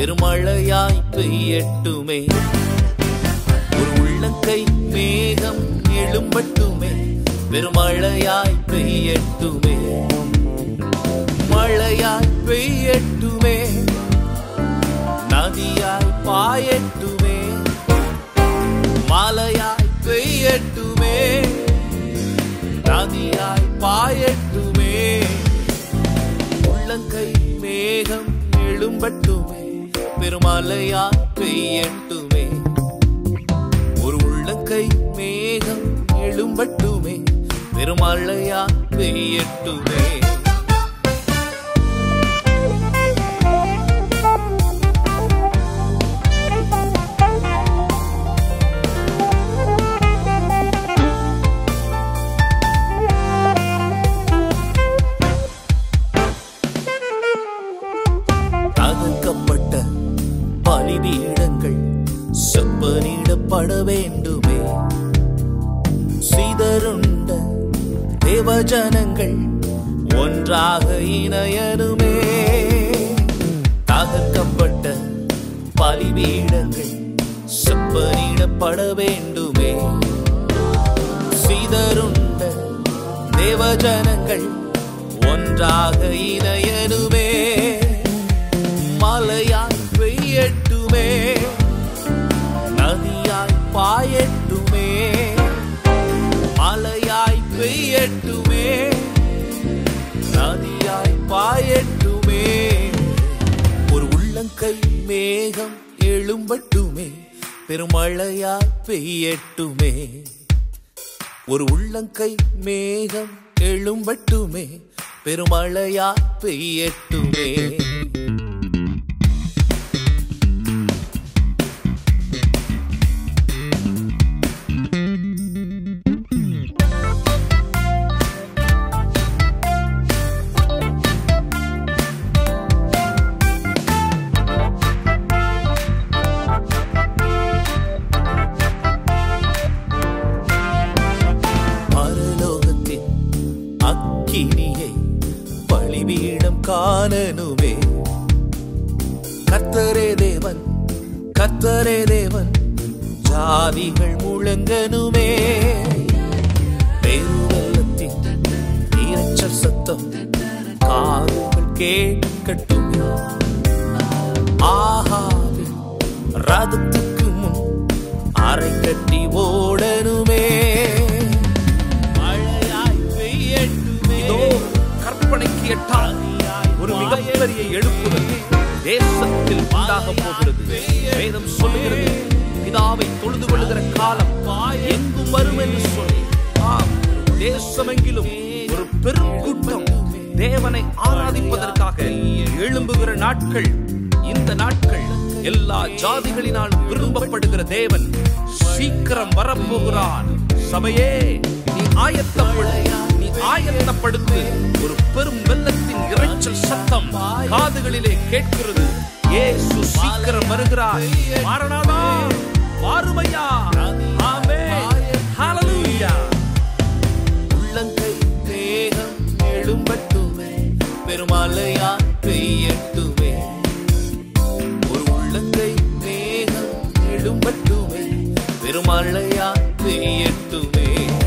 பெருமழையாய் பெய்யட்டுமே ஒரு உள்ளங்கை மேகம் எழும்பட்டுமே பெருமழையாய் பெய்யட்டுமே மழையாய் பெய்யட்டுமே நதியாய் பாயட்டுமே மலையாய் பெய்யட்டுமே நதியாய் பாயட்டுமே உள்ளங்கை மேகம் எழும்பட்டுமே பெருமலையாய் பெய்யட்டுமே ஒரு உள்ளங்கை மேகம் எழும்பட்டுமே பெருமழையாய் பெய்யட்டுமே தகர்க்கப்பட்ட பலிபீடங்கள் செப்பனிடப்பட வேண்டுமே சிதறுண்ட தேவஜனங்கள் ஒன்றாக இணையனுமே தகர்க்கப்பட்ட பலிபீடங்கள் செப்பனிடப்பட வேண்டுமே சிதறுண்ட தேவஜனங்கள் ஒன்றாக இணையனுமே மலையாய் பெய்யட்டுமே நதியாய் பாயட்டுமே மலையாய் பெய்யட்டுமே நதியாய் பாயட்டுமே ஒரு உள்ளங்கை மேகம் எழும்பட்டுமே பெருமழையாய் பெய்யட்டுமே ஒரு உள்ளங்கை மேகம் எழும்பட்டுமே பெருமழையாய் பெய்யட்டுமே பரலோகத்தின் அக்கினியை பலிபீடம் காணனுமே கர்த்தரே தேவன் கர்த்தரே தேவன் ஜாதிகள் முழங்கனுமே பெருவெள்ளத்தின் இரைச்சல் சத்தம் காதுகள் கேட்கட்டுமே ஆஹாவின் ரதத்துக்கு முன் அரை கட்டி ஓடனுமே மழையாய் பெய்யட்டுமே இதோ கற்பனைக்கு எட்டால் ஒரு மிகப்பெரிய எழுப்புதல் தேசத்தில் உண்டாக போகிறது வேதம் சொல்லுகிறது பிதாவை தொழுது கொள்ளுகிற காலம் எங்கும் வரும் என்று சொல்லி ஆம் தேசமெங்கிலும் ஒரு பெரும் கூட்டம் தேவனை ஆராதிப்பதற்காக எழும்புகிற நாட்கள் இந்த நாட்கள் எல்லா ஜாதிகளினாலும் விரும்பப்படுகிற தேவன் சீக்கிரம் வரப்போகிறான் சபையே நீ ஆயத்தப்படு நீ ஆயத்தப்படுத்து ஒரு பெரும் வெள்ளத்தின் இரைச்சல் சத்தம் காதுகளிலே கேட்கிறது இயேசு சீக்கிரம் வருகிறார் மாறனாதா வாருமையா ஆமென் ஹalleluya உள்ளங்கை மேகம் எழும்பட்டுமே பெருமழையா பெய்யட்டுமே ஒரு உள்ளங்கை மேகம் எழும்பட்டுமே பெருமழையா பெய்யட்டுமே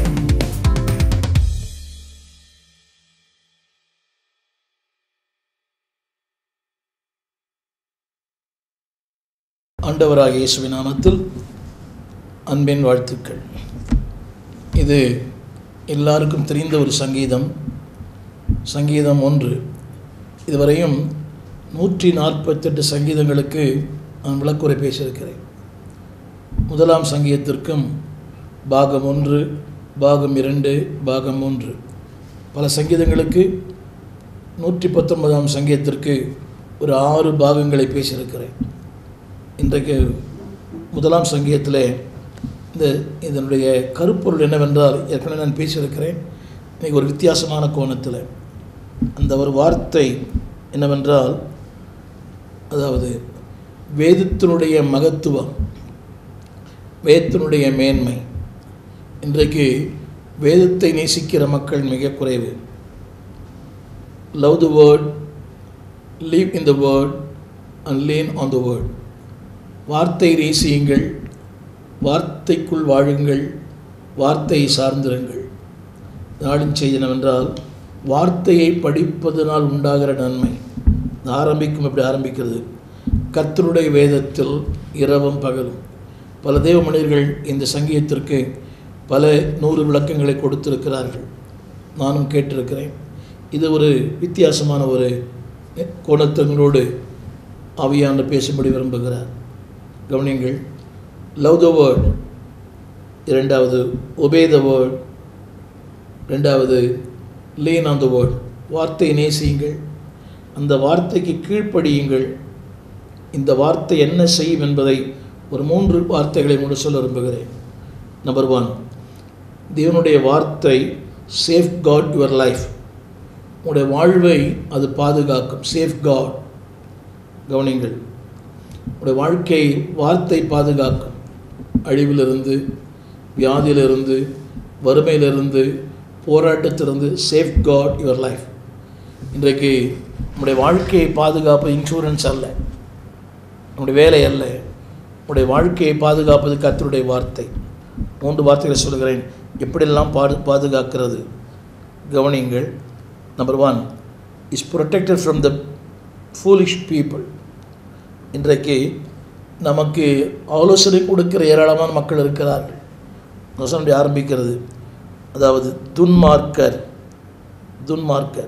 ஆண்டவராக இயேசுவின் நாமத்தில் அன்பின் வாழ்த்துக்கள் இது எல்லாருக்கும் தெரிந்த ஒரு சங்கீதம் சங்கீதம் ஒன்று இதுவரையும் நூற்றி நாற்பத்தெட்டு சங்கீதங்களுக்கு நான் விளக்குரை பேசியிருக்கிறேன் முதலாம் சங்கீதத்திற்கும் பாகம் ஒன்று பாகம் இரண்டு பாகம் மூன்று பல சங்கீதங்களுக்கு நூற்றி பத்தொன்பதாம் சங்கீதத்திற்கு ஒரு ஆறு பாகங்களை பேசியிருக்கிறேன் இன்றைக்கு முதலாம் சங்கீதத்தில் இந்த இதனுடைய கருப்பொருள் என்னவென்றால் ஏற்கனவே நான் பேசியிருக்கிறேன் இன்னைக்கு ஒரு வித்தியாசமான கோணத்தில் அந்த ஒரு வார்த்தை என்னவென்றால் அதாவது வேதத்தினுடைய மகத்துவம் வேதத்தினுடைய மேன்மை இன்றைக்கு வேதத்தை நேசிக்கிற மக்கள் மிக குறைவு love the word leave in the word and lean on the word வார்த்தை நேசியுங்கள் வார்த்தைக்குள் வாழுங்கள் வார்த்தையை சார்ந்திருங்கள் நாளின் செய்தி என்னவென்றால் வார்த்தையை படிப்பதனால் உண்டாகிற நன்மை இது ஆரம்பிக்கும் எப்படி ஆரம்பிக்கிறது கர்த்தருடைய வேதத்தில் இரவும் பகலும் பல தேவ மனிதர்கள் இந்த சங்கீதத்திற்கு பல நூறு விளக்கங்களை கொடுத்திருக்கிறார்கள் நானும் கேட்டிருக்கிறேன் இது ஒரு வித்தியாசமான ஒரு கோணத்தங்களோடு ஆவியான பேசும்படி விரும்புகிறார் கவனியங்கள் லவ் த வேர்ட் இரண்டாவது ஒபே த வேர்ட் ரெண்டாவது லீன் ஆன் த வேர்ட் வார்த்தை நேசியுங்கள் அந்த வார்த்தைக்கு கீழ்ப்படியுங்கள் இந்த வார்த்தை என்ன செய்யும் என்பதை ஒரு மூன்று வார்த்தைகளை முழு சொல்ல விரும்புகிறேன் நம்பர் ஒன் தேவனுடைய வார்த்தை சேஃப் காட் யுவர் லைஃப் உங்களுடைய வாழ்வை அது பாதுகாக்கும் சேஃப் காட் கவனிங்கள் உங்களுடைய வாழ்க்கையை வார்த்தை பாதுகாக்கும் அழிவிலிருந்து வியாதியிலிருந்து வறுமையிலிருந்து போராட்டத்திலிருந்து சேஃப் காட் யுவர் லைஃப் இன்றைக்கு நம்முடைய வாழ்க்கையை பாதுகாப்பு இன்சூரன்ஸ் அல்ல நம்முடைய வேலை அல்ல நம்முடைய வாழ்க்கையை பாதுகாப்பது கர்த்தருடைய வார்த்தை மூன்று வார்த்தைகளை சொல்கிறேன் எப்படியெல்லாம் பாது பாதுகாக்கிறது கவனியுங்கள் number one is protected from the foolish people இன்றைக்கு நமக்கு ஆலோசனை கொடுக்கிற ஏராளமான மக்கள் இருக்கிறார்கள் வசனம் ஆரம்பிக்கிறது அதாவது துன்மார்க்கர் துன்மார்க்கர்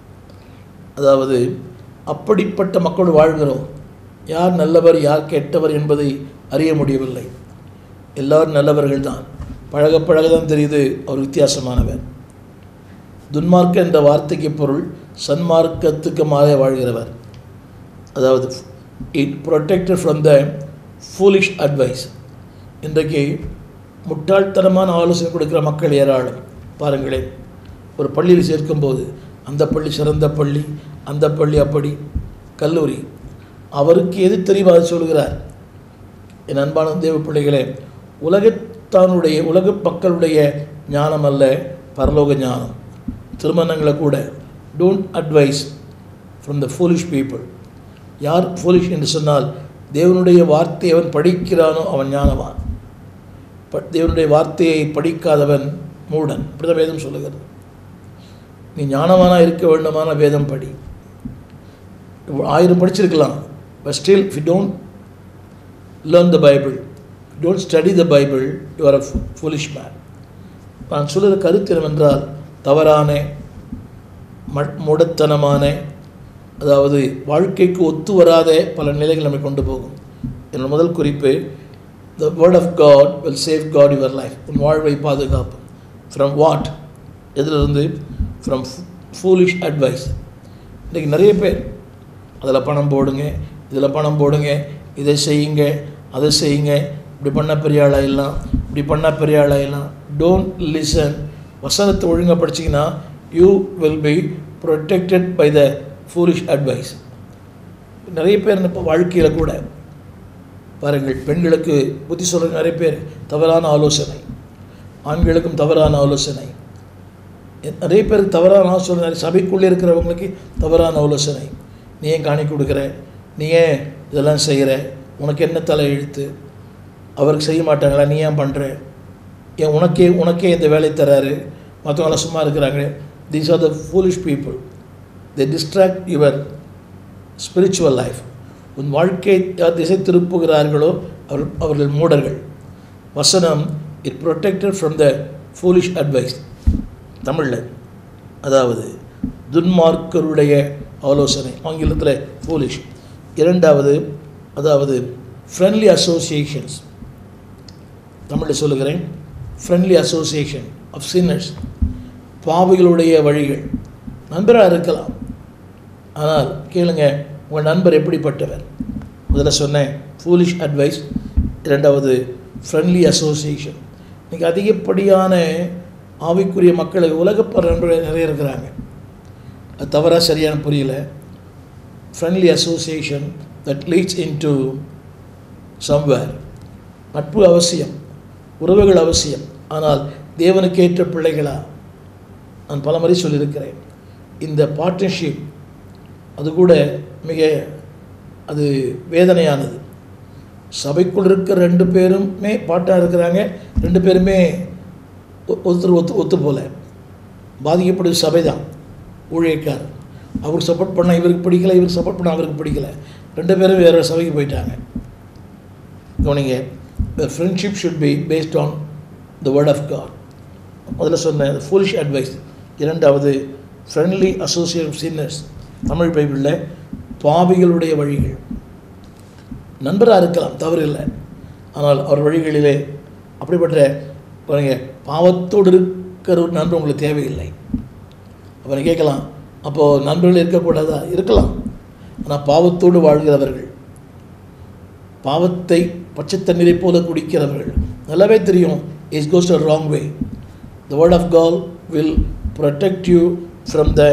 அதாவது அப்படிப்பட்ட மக்கள் வாழ்கிறோம் யார் நல்லவர் யார் கெட்டவர் என்பதை அறிய முடியவில்லை எல்லாரும் நல்லவர்கள் தான் பழக பழக தான் தெரியுது அவர் வித்தியாசமானவர் துன்மார்க்க என்ற வார்த்தைக்கு பொருள் சன்மார்க்கத்துக்கு மாறே வாழ்கிறவர் அதாவது it protected from the foolish advice இன்றைக்கு முட்டாள்தனமான ஆலோசனை கொடுக்குற மக்கள் ஏராளம் பாருங்களேன் ஒரு பள்ளியில் சேர்க்கும்போது அந்த பள்ளி சிறந்த பள்ளி அந்த பள்ளி அப்படி கல்லூரி அவருக்கு எது தெரியுமோ அதை சொல்கிறார் என் அன்பான தேவ பிள்ளைகளே உலகத்தானுடைய உலக மக்களுடைய ஞானம் அல்ல பரலோக ஞானம் திருமணங்களை கூட don't advice from the foolish people யார் ஃபோலிஷ் என்று சொன்னால் தேவனுடைய வார்த்தையை அவன் படிக்கிறானோ அவன் ஞானவான் ப தேவனுடைய வார்த்தையை படிக்காதவன் மூடன் இப்படிதான் வேதம் சொல்லுகிறது நீ ஞானவானா இருக்க வேண்டுமான வேதம் படி ஆயிரம் படிச்சிருக்கலாம் but still if you don't learn the bible if you don't study the bible you are a fo- foolish man நான் சொல்லுகிற கருத்து என்னவென்றால் தவறான ம- முடத்தனமான அதாவது வாழ்க்கைக்கு ஒத்து வராத பல நிலைகள் நம்மை கொண்டு போகும் என்னோட முதல் குறிப்பு the word of God will save God your life உன் வாழ்வை பாதுகாப்பு ஃப்ரம் வாட் எதிலிருந்து ஃப்ரம் ஃபூலிஷ் அட்வைஸ் இன்றைக்கி நிறைய பேர் அதில் பணம் போடுங்க இதில் பணம் போடுங்க இதை செய்யுங்க அதை செய்யுங்க இப்படி பண்ண பெரிய ஆளாயிடலாம் இப்படி பண்ண பெரிய ஆளாயிடலாம் டோன்ட் லிசன் வசனத்தை ஒழுங்காக படிச்சிங்கன்னா you will be protected by the foolish advice நிறைய பேர் இப்போ வாழ்க்கையில் கூட பாருங்கள் பெண்களுக்கு புத்தி சொல்கிற நிறைய பேர் தவறான ஆலோசனை ஆண்களுக்கும் தவறான ஆலோசனை நிறைய பேருக்கு தவறான ஆலோசனை நிறைய சபைக்குள்ளே இருக்கிறவங்களுக்கு தவறான ஆலோசனை நீ ஏன் காணி கொடுக்குற நீ ஏன் இதெல்லாம் செய்கிற உனக்கு என்ன தலை எழுத்து அவருக்கு செய்ய மாட்டாங்களா நீ ஏன் பண்ணுற ஏன் உனக்கே உனக்கே இந்த வேலை தராரு மற்றவங்களாம் சும்மா இருக்கிறாங்க these are the foolish people they distract your spiritual life உன் வாழ்க்கையை யார் திசை திருப்புகிறார்களோ அவர் அவர்கள் மூடர்கள் வசனம் it protected from the foolish advice தமிழில் அதாவது துன்மார்க்கருடைய ஆலோசனை ஆங்கிலத்தில் ஃபூலிஷ் இரண்டாவது அதாவது ஃப்ரெண்ட்லி அசோசியேஷன்ஸ் தமிழில் சொல்லுகிறேன் ஃப்ரெண்ட்லி அசோசியேஷன் ஆஃப் சின்னர்ஸ் பாவிகளுடைய வழிகள் நண்பராக இருக்கலாம் ஆனால் கேளுங்க உங்கள் நண்பர் எப்படிப்பட்டவர் முதல்ல சொன்னேன் ஃபூலிஷ் அட்வைஸ் இரண்டாவது ஃப்ரெண்ட்லி அசோசியேஷன் இன்றைக்கி அதிகப்படியான ஆவிக்குரிய மக்கள் உலகப்ப நண்பர்கள் நிறைய இருக்கிறாங்க அது தவறாக சரியான புரியல friendly association that leads into somewhere நட்பு அவசியம் உறவுகள் அவசியம் ஆனால் தேவனுக்கு ஏற்ற பிள்ளைகளா நான் பலமுறை சொல்லியிருக்கிறேன் இந்த பார்ட்னர்ஷிப் அது கூட மிக அது வேதனையானது சபைக்குள் இருக்கிற ரெண்டு பேருமே பாட்டாக இருக்கிறாங்க ரெண்டு பேருமே ஒ- ஒருத்தர் ஒத்து ஒத்து போல பாதிக்கப்படுது சபை தான் ஊழியக்காரர் அவருக்கு சப்போர்ட் பண்ண இவருக்கு பிடிக்கல இவருக்கு சப்போர்ட் பண்ண அவருக்கு பிடிக்கல ரெண்டு பேரும் வேறு சபைக்கு போயிட்டாங்க கவனிங்க friendship should be based on the word of God முதல்ல சொன்ன ஃபுலிஷ் அட்வைஸ் இரண்டாவது ஃப்ரெண்ட்லி அசோசியேட் சின்னர்ஸ் தமிழ் பைபிளில் பாவிகளுடைய வழிகள் நண்பராக இருக்கலாம் தவறு இல்லை ஆனால் அவர் வழிகளிலே அப்படிப்பட்ட பாருங்க பாவத்தோடு இருக்கிற ஒரு நண்பர் உங்களுக்கு தேவையில்லை அப்புறம் கேட்கலாம் அப்போது நண்பர்கள் இருக்கக்கூடாதா இருக்கலாம் ஆனால் பாவத்தோடு வாழ்கிறவர்கள் பாவத்தை பச்சை தண்ணீரை போல குடிக்கிறவர்கள் நல்லாவே தெரியும் is goes a wrong way the word of God will protect you from the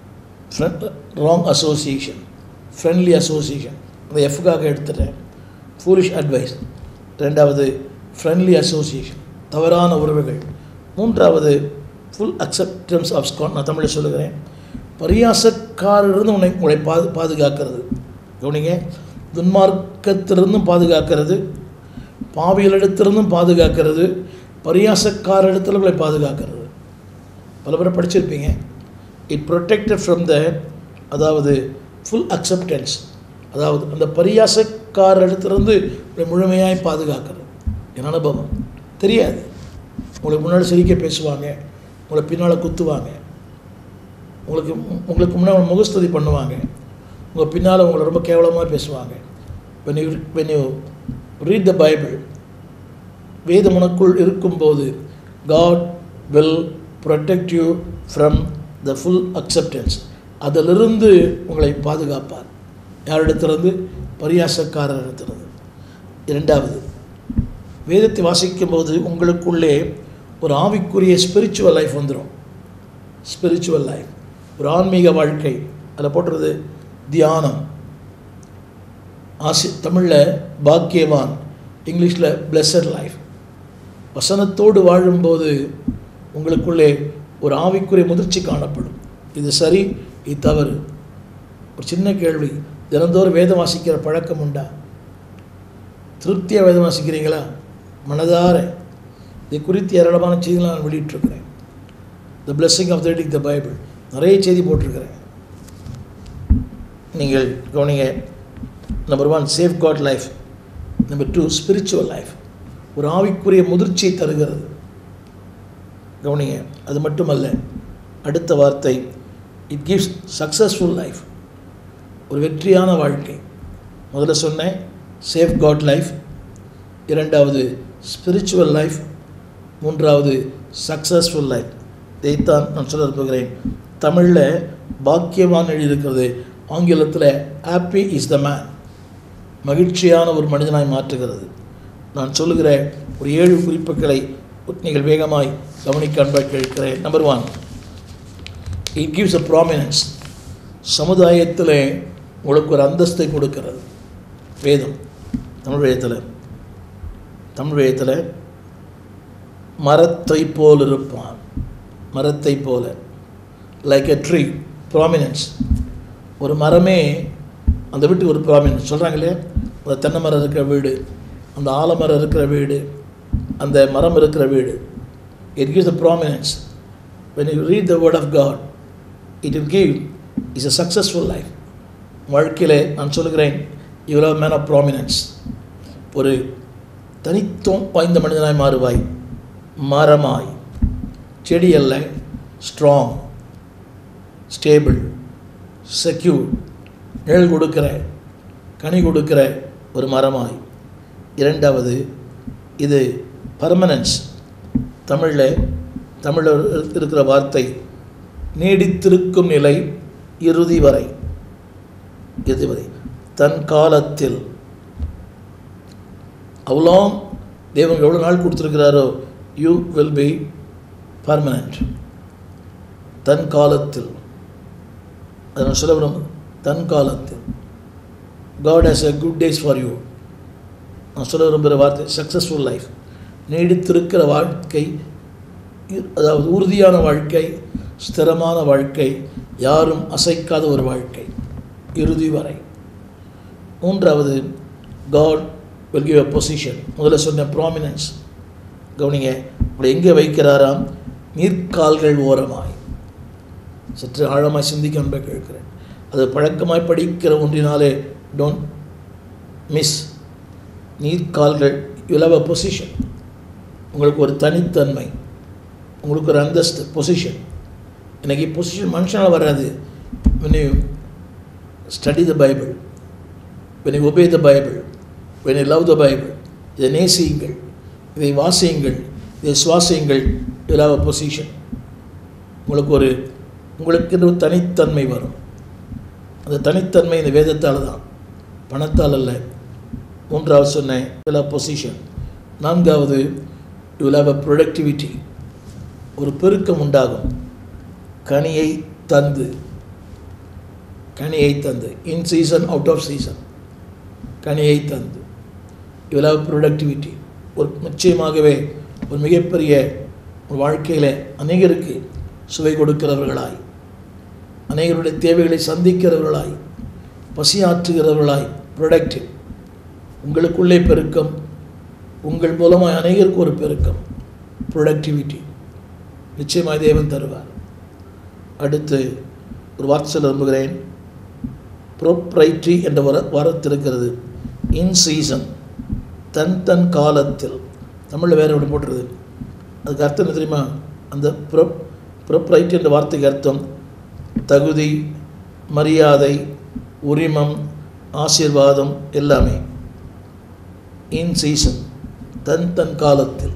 wrong association friendly association அந்த எஃப்காக எடுத்துட்டேன் ஃபூலிஷ் அட்வைஸ் ரெண்டாவது ஃப்ரெண்ட்லி அசோசியேஷன் தவறான உறவுகள் மூன்றாவது ஃபுல் அக்செப்டன்ஸ் ஆஃப் ஸ்காட் நான் தமிழில் சொல்லுகிறேன் பரியாசக்காரிலிருந்து உன்னை உங்களை பாது பாதுகாக்கிறது கவனிங்க துன்மார்க்கத்திலிருந்தும் பாதுகாக்கிறது பாவியலிடத்திலிருந்தும் பாதுகாக்கிறது பரியாசக்காரிடத்தில் உங்களை பாதுகாக்கிறது பல பேரை படிச்சிருப்பீங்க இட் ப்ரொடெக்டட் ஃப்ரம் த அதாவது ஃபுல் அக்செப்டன்ஸ் அதாவது அந்த பரியாசக்கார இடத்துலேருந்து உங்களை முழுமையாய் பாதுகாக்கிறது என் அனுபவம் தெரியாது உங்களுக்கு முன்னாடி சிரிக்க பேசுவாங்க உங்களை பின்னால் குத்துவாங்க உங்களுக்கு உங்களுக்கு முன்னாடி முகஸ்துதி பண்ணுவாங்க உங்கள் பின்னால் உங்களை ரொம்ப கேவலமாக பேசுவாங்க when you when you read the Bible வேதம் உனக்குள் இருக்கும்போது God will protect you from the full acceptance அதிலிருந்து உங்களை பாதுகாப்பார் யாரிடத்திலிருந்து பரியாசக்காரர் இடத்திலிருந்து இரண்டாவது வேதத்தை வாசிக்கும்போது உங்களுக்குள்ளே ஒரு ஆவிக்குரிய ஸ்பிரிச்சுவல் லைஃப் வந்துடும் ஸ்பிரிச்சுவல் லைஃப் ஒரு ஆன்மீக வாழ்க்கை அதில் போட்டுறது தியானம் ஆசி தமிழில் பாக்கியவான் இங்கிலீஷில் பிளஸர் லைஃப் வசனத்தோடு வாழும்போது உங்களுக்குள்ளே ஒரு ஆவிக்குரிய முதிர்ச்சி காணப்படும் இது சரி இது தவறு ஒரு சின்ன கேள்வி தினந்தோறும் வேதம் வாசிக்கிற பழக்கம் உண்டா திருப்தியாக வேதம் வாசிக்கிறீங்களா மனதார இதை குறித்து ஏராளமான செய்திகளை நான் வெளியிட்டிருக்கிறேன் the blessing of the reading the Bible நிறைய செய்தி போட்டிருக்கிறேன் நீங்கள் கவனிங்க number one safe God life number two spiritual life ஒரு ஆவிக்குரிய முதிர்ச்சியை தருகிறது கவனிங்க அது மட்டுமல்ல அடுத்த வார்த்தை இட் கிவ்ஸ் சக்ஸஸ்ஃபுல் லைஃப் ஒரு வெற்றியான வாழ்க்கை முதல்ல சொன்னேன் சேஃப் காட் லைஃப் இரண்டாவது ஸ்பிரிச்சுவல் லைஃப் மூன்றாவது சக்ஸஸ்ஃபுல் லைஃப் இதைத்தான் நான் சொல்ல விரும்புகிறேன் தமிழில் பாக்கியவான் எழுதியிருக்கிறது ஆங்கிலத்தில் ஹாப்பி இஸ் த மேன் மகிழ்ச்சியான ஒரு மனிதனாய் மாற்றுகிறது நான் சொல்லுகிற ஒரு ஏழு குறிப்புகளை நீங்கள் வேகமாய் கவனிக்க அன்பாக கேட்கிறேன் number one it gives a prominence சமுதாயத்தில் உங்களுக்கு ஒரு அந்தஸ்தை கொடுக்கிறது வேதம் தமிழ் வேதத்தில் தமிழ் வேதத்தில் மரத்தை போல் இருப்பான் மரத்தை போல லைக் எ ட்ரீ ப்ராமினன்ஸ் ஒரு மரமே அந்த வீட்டுக்கு ஒரு ப்ராமினன்ஸ் சொல்கிறாங்களே அந்த தென்னை மரம் இருக்கிற வீடு அந்த ஆலமரம் இருக்கிற வீடு அந்த மரம் இருக்கிற வீடு it gives a prominence when you read the word of god it will give is a successful life வாழ்க்கையிலே நான் சொல்லுகிறேன் you have man of prominence ஒரு தனித்துவம் வாய்ந்த மனிதனாய் மாறுவாய் மரமாய் செடி அல்ல ஸ்ட்ராங் ஸ்டேபிள் செக்யூர் நிழல் கொடுக்கிற கனி கொடுக்கிற ஒரு மரமாய் இரண்டாவது இது பர்மனன்ஸ் தமிழில் தமிழில் இருக்கிற வார்த்தை நீடித்திருக்கும் நிலை இறுதி வரை இறுதி வரை தன் காலத்தில் அவ்வளோ தேவன் எவ்வளோ நாள் கொடுத்துருக்கிறாரோ யூ வில் பி பர்மனண்ட் தன் காலத்தில் அதை நான் சொல்ல விரும்ப தன் காலத்தில் God has a good days for you நான் சொல்ல விரும்புகிற வார்த்தை சக்ஸஸ்ஃபுல் லைஃப் நீடித்திருக்கிற வாழ்க்கை இ- அதாவது உறுதியான வாழ்க்கை ஸ்திரமான வாழ்க்கை யாரும் அசைக்காத ஒரு வாழ்க்கை இறுதி வரை மூன்றாவது God will give a position முதல்ல சொன்ன ப்ராமினன்ஸ் கவனிங்க உங்களை எங்கே வைக்கிறாராம் நீர்க்கால்கள் ஓரமாய் சற்று ஆழமாய் சிந்திக்க அன்பை கேட்கிறேன் அது பழக்கமாய் படிக்கிற ஒன்றினாலே டோன்ட் மிஸ் நீர்க்கால்கள் யுலவ பொசிஷன் உங்களுக்கு ஒரு தனித்தன்மை உங்களுக்கு ஒரு அந்தஸ்து பொசிஷன் இன்னைக்கு பொசிஷன் மனுஷனால் வராது when you study the bible when you obey the bible when you love the bible இதை நேசியுங்கள் இதை வாசியுங்கள் இதை சுவாசியுங்கள் யூ ஹாவ் அ பொசிஷன் உங்களுக்கு ஒரு உங்களுக்கு ஒரு தனித்தன்மை வரும் அந்த தனித்தன்மை இந்த வேதத்தால் தான் பணத்தால் அல்ல மூன்றாவது சொன்னேன் யூ ஹாவ் பொசிஷன் நான்காவது யூ ஹாவ் அ ப்ரொடக்டிவிட்டி ஒரு பெருக்கம் உண்டாகும் கனியை தந்து கனியை தந்து in season out of season கனியை தந்து யூ ஹாவ் ப்ரொடக்டிவிட்டி ஒரு நிச்சயமாகவே ஒரு மிகப்பெரிய ஒரு வாழ்க்கையில் அநேகருக்கு சுவை கொடுக்கிறவர்களாய் அநேகருடைய தேவைகளை சந்திக்கிறவர்களாய் பசியாற்றுகிறவர்களாய் ப்ரொடக்டிவ் உங்களுக்குள்ளே பெருக்கம் உங்கள் மூலமாக அநேகருக்கு ஒரு பெருக்கம் ப்ரொடக்டிவிட்டி நிச்சயமாய் தேவன் தருவார் அடுத்து ஒரு வார்த்தை சொல்ல விரும்புகிறேன் ப்ரோப்ரைட்ரி என்ற வர வாரத்திருக்கிறது இன் சீசன் தன் தன் காலத்தில் தமிழில் வேறு ஒன்று போட்டுருது அதுக்கு அர்த்தம் என்ன தெரியுமா அந்த ப்ரோ ப்ரோப்ரைட்ரி என்ற வார்த்தைக்கு அர்த்தம் தகுதி மரியாதை உரிமம் ஆசீர்வாதம் எல்லாமே இன் சீசன் தன் தன் காலத்தில்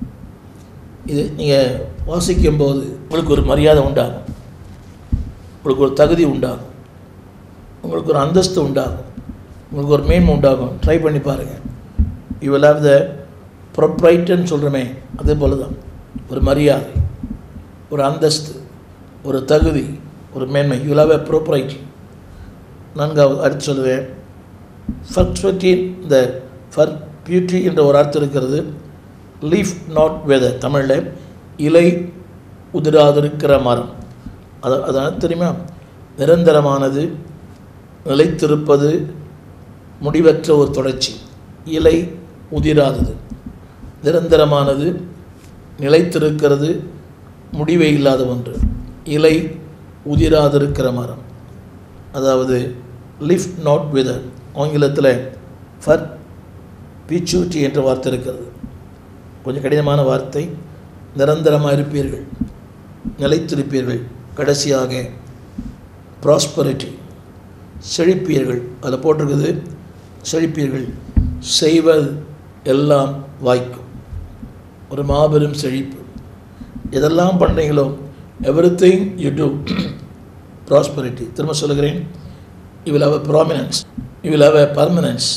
இது நீங்கள் வாசிக்கும்போது உங்களுக்கு ஒரு மரியாதை உண்டாகும் உங்களுக்கு ஒரு தகுதி உண்டாகும் உங்களுக்கு ஒரு அந்தஸ்து உண்டாகும் உங்களுக்கு ஒரு மேன்மை உண்டாகும் ட்ரை பண்ணி பாருங்கள் யூ வில் ஹாவ் த ப்ரொப்ரைட்டுன்னு சொல்கிறோமே அதே போல தான் ஒரு மரியாதை ஒரு அந்தஸ்து ஒரு தகுதி ஒரு மேன்மை யூ ஹாவ் எ ப்ரோப்ரைட்டி நான்காவது அடுத்து சொல்லுவேன் ஃபர்ஸ்வட்டி இந்த ஃபர் பியூட்டி என்ற ஒரு அர்த்தம் இருக்கிறது லீஃப் நாட் வெதர் தமிழில் இலை உதிராதிருக்கிற மரம் அது அதான் தெரியுமா நிரந்தரமானது நிலைத்திருப்பது முடிவற்ற ஒரு தொடர்ச்சி இலை உதிராதது நிரந்தரமானது நிலைத்திருக்கிறது முடிவே இல்லாத ஒன்று இலை உதிராதிருக்கிற மரம் அதாவது லிஃப் நாட் விதர் ஆங்கிலத்தில் ஃபர் பிச்சூட்டி என்ற வார்த்தை இருக்கிறது கொஞ்சம் கடினமான வார்த்தை நிரந்தரமாக இருப்பீர்கள் நிலைத்திருப்பீர்கள் கடைசியாக ப்ராஸ்பரிட்டி செழிப்பீர்கள் அதில் போட்டிருக்குது செழிப்பீர்கள் செய்வது எல்லாம் வாய்க்கும் ஒரு மாபெரும் செழிப்பு எதெல்லாம் பண்ணுறீங்களோ everything you do prosperity திரும்ப சொல்லுகிறேன் you will have a prominence you will have a permanence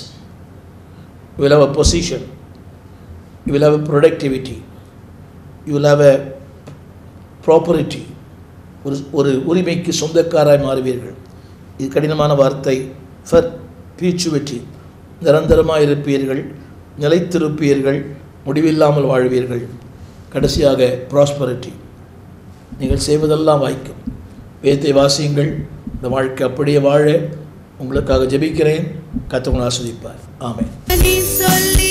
you will have a position you will have a productivity you will have a prosperity ஒரு ஒரு உரிமைக்கு சொந்தக்காராய் மாறுவீர்கள் இது கடினமான வார்த்தை ஃபர் பீச்சுவிட்டி நிரந்தரமாக இருப்பீர்கள் நிலைத்திருப்பீர்கள் முடிவில்லாமல் வாழ்வீர்கள் கடைசியாக ப்ராஸ்பரிட்டி நீங்கள் செய்வதெல்லாம் வாய்க்கும் வேதத்தை வாசியுங்கள் இந்த வாழ்க்கை அப்படியே வாழ உங்களுக்காக ஜெபிக்கிறேன் கத்தவங்களை ஆஸ்வதிப்பார் ஆமென் நீ சொல்லி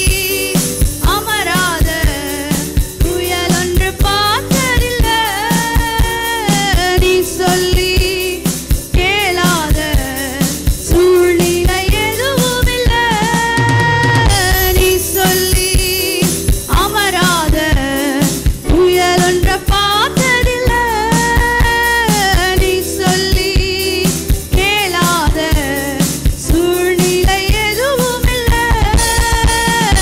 அமராத புயலொன்று பார்த்ததில்ல நீ சொல்லி கேளாத சூழ்நிலை எதுவுமில்ல நீ சொல்லி அமராத புயலொன்று பார்த்ததில்ல நீ சொல்லி கேளாத சூழ்நிலை எதுவுமில்ல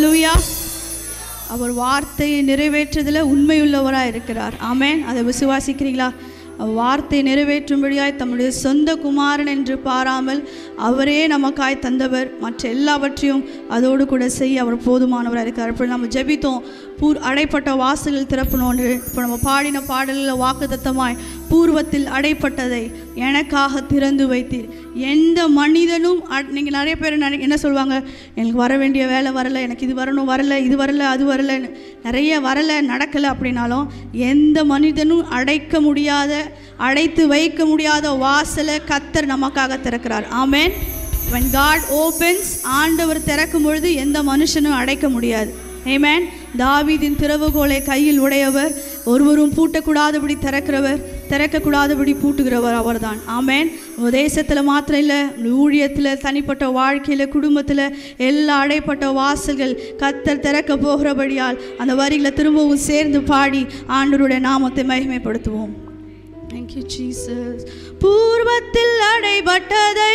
ஹalleluya அவர் வார்த்தையை நிறைவேற்றுறதுல உண்மையுள்ளவராக இருக்கிறார் ஆமென் அதை விசுவாசிக்கிறீங்களா அவர் வார்த்தையை நிறைவேற்றும்படியாய் தம்முடைய சொந்த குமாரன் என்று பாராமல் அவரே நமக்காய் தந்தவர் மற்ற எல்லாவற்றையும் அதோடு கூட செய்ய அவர் போதுமானவராக இருக்கார் இப்போ நம்ம ஜெபித்தோம் பூர் அடைப்பட்ட வாசல்கள் திறப்பணும்னு இப்போ நம்ம பாடின பாடலில் வாக்குத்தத்தமாய் பூர்வத்தில் அடைப்பட்டதை எனக்காக திறந்து வைத்தீர் எந்த மனிதனும் நீங்கள் நிறைய பேர் நினை என்ன சொல்லுவாங்க எனக்கு வர வேண்டிய வேலை வரல எனக்கு இது வரணும் வரல இது வரல அது வரலன்னு நிறைய வரல நடக்கலை அப்படின்னாலும் எந்த மனிதனும் அடைக்க முடியாத அடைத்து வைக்க முடியாத வாசலை கத்தர் நமக்காக திறக்கிறார் ஆமென் when God opens ஆண்டவர் திறக்கும் பொழுது எந்த மனுஷனும் அடைக்க முடியாது ஆமென் தாவீதின் திறவுகோலை கையில் உடையவர் ஒருவரும் பூட்டக்கூடாதபடி திறக்கிறவர் திறக்கக்கூடாதபடி பூட்டுகிறவர் அவர்தான் ஆமென் உங்கள் தேசத்தில் மாத்திரம் இல்லை ஊழியத்தில் தனிப்பட்ட வாழ்க்கையில் குடும்பத்தில் எல்லா அடைப்பட்ட வாசல்கள் கத்தர் திறக்க போகிறபடியால் அந்த வரிகளை திரும்பவும் சேர்ந்து பாடி ஆண்டவருடைய நாமத்தை மகிமைப்படுத்துவோம் Thank you, Jesus. பூர்வத்தில் அடைபட்டதை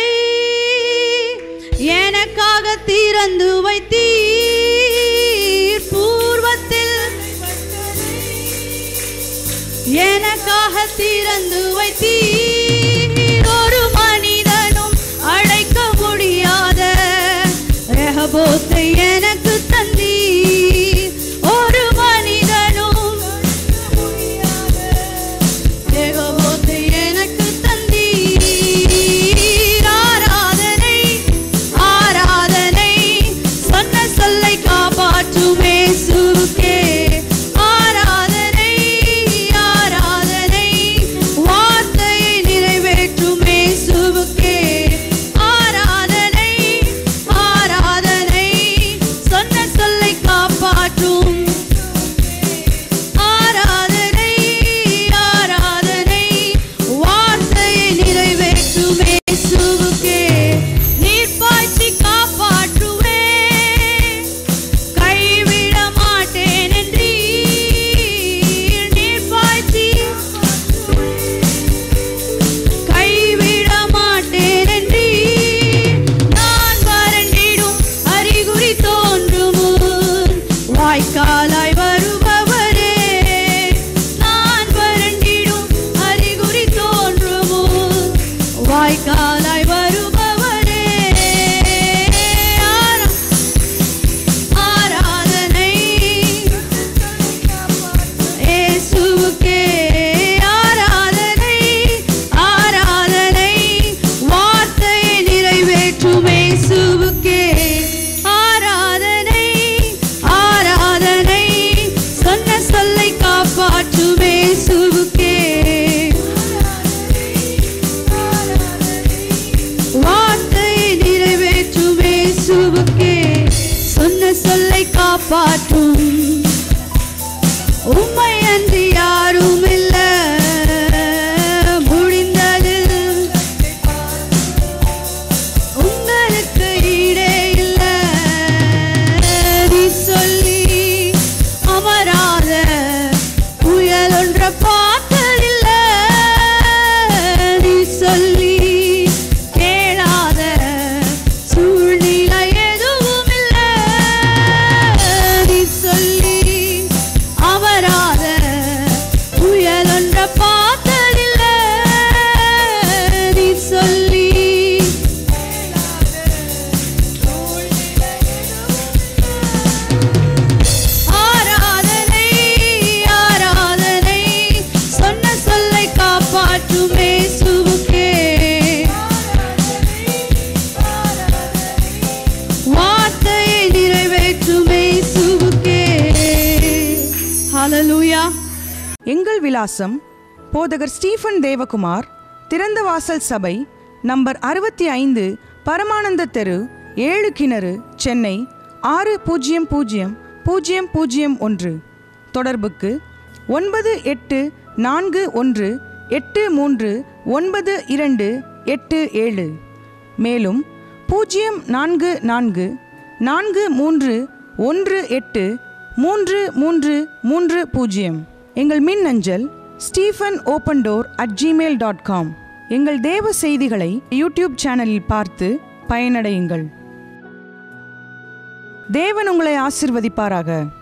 எனக்காக திறந்து வைத்தீர் பூர்வத்தில் எனக்காக திறந்து வைத்தீர் ஒரு மனிதனும் அழைக்க முடியாத ரெஹபோத்தை எனக்கு தந்தீர் ஒரு மனிதனும் தேவபோத்தை எனக்கு தந்தீர் ஆராதனை ஆராதனை சொன்ன சொல்லை காப்பாற்றுமே சுருக்கே ஆராதனை ஆராதனை வார்த்தையை நிறைவேற்றுமே சுவுக்கே ஆராதனை ஆராதனை சொன்ன சொல்லை காப்பாற்றும் ஆராதனை ஆராதனை வார்த்தையை நிறைவேற்றுமே சுவுக்கே நீர் பாய்ச்சி காப்பாற்றுவே கைவிட மாட்டேன் என்றீர் நீர் பாய்ச்சி கைவிட மாட்டேன் என்றீர் நான் வறண்டிடும் அறிகுறி தோன்றும் முன் வாய்க்காலாய் வருபவரே நான் வறண்டிடும் அறிகுறி தோன்றும் முன் வாய்க்காலாய் வருபவரே ஆரா- ஆராதனை இயேசுவுக்கே ஆராதனை ஆராதனை வார்த்தையை நிறைவேற்றும் இயேசுவுக்கே ஆராதனை ஆராதனை சொன்ன சொல்லை காப்பாற்றும் இயேசுவுக்கே வார்த்தையை நிறைவேற்றும் இயேசுவுக்கே சொன்ன சொல்லை காப்பாற்றும் உம்மை அன்றி யாரும் இல்ல முடிந்தது உங்களுக்கு ஈடே இல்ல நீ சொல்லி அமராத புயல் ஒன்ற பார்த்ததில்ல நீ சொல்லி கேளாத சூழ்நிலை எதுவும் இல்ல நீ சொல்லி அமராத புயல் ஒன்ற பார்த்ததில்ல நீ சொல்லி ஆராதனை ஆராதனை சொன்ன சொல்லை காப்பாற்றும் இயேசுவுக்கே வார்த்தையை நிறைவேற்றும் இயேசுவுக்கே ஹalleluya எங்கள் விலாசம் போதகர் ஸ்டீஃபன் தேவகுமார் திறந்த வாசல் சபை நம்பர் அறுபத்தி ஐந்து பரமானந்த தெரு ஏழு கிணறு சென்னை ஆறு பூஜ்ஜியம் பூஜ்ஜியம் பூஜ்ஜியம் பூஜ்ஜியம் ஒன்று தொடர்புக்கு ஒன்பது எட்டு நான்கு ஒன்று எட்டு மூன்று ஒன்பது இரண்டு எட்டு ஏழு மேலும் பூஜ்ஜியம் நான்கு நான்கு நான்கு மூன்று ஒன்று எட்டு மூன்று மூன்று மூன்று பூஜ்ஜியம் எங்கள் மின் அஞ்சல் Stephen open door at Gmail dot com எங்கள் தேவ செய்திகளை யூடியூப் சேனலில் பார்த்து பயனடையுங்கள் தேவன் உங்களை ஆசிர்வதிப்பாராக